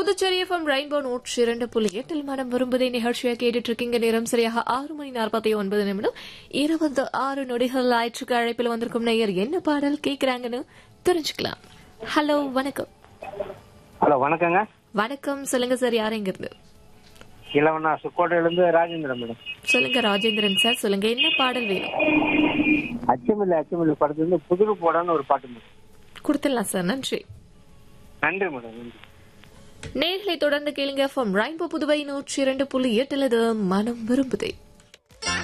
Puducherry FM rainbow நூற்றி இரண்டு புள்ளி எட்டில் மனம் விரும்புதை நிகழ்ச்சியை கேட்டுட்டு இருக்கீங்க நேரம் சரியாக ஆறு மணி நாற்பத்தி ஒன்பது நிமிடம் இருபது ஆறு நொடிகள் ஆயிற்றுக்கு அழைப்பில் வந்திருக்கும் நேயர் என்ன பாடல் கேக்குறாங்கன்னு தெரிஞ்சுக்கலாம் ஹலோ வணக்கம் ஹலோ வணக்கங்க வணக்கம் சொல்லுங்க சார் யாருங்க இருந்து இளவனா சுக்கோட்டையிலேருந்து ராஜேந்திரன் மேடம் சொல்லுங்க ராஜேந்திரன் சார் சொல்லுங்க என்ன பாடல் வேணும் அச்சமில்லை அச்சமில்லை படத்துலேருந்து புதுரு போடான்னு ஒரு பாட்டு மேடம் கொடுத்துடலாம் சார் நன்றி நன்றி மேடம் நன்றி நேர்களை தொடர்ந்து கேளுங்க எஃப்எம் ரெயின்போ புதுவை நூற்றி இரண்டு புள்ளி எட்டில் இது மனம் விரும்புதை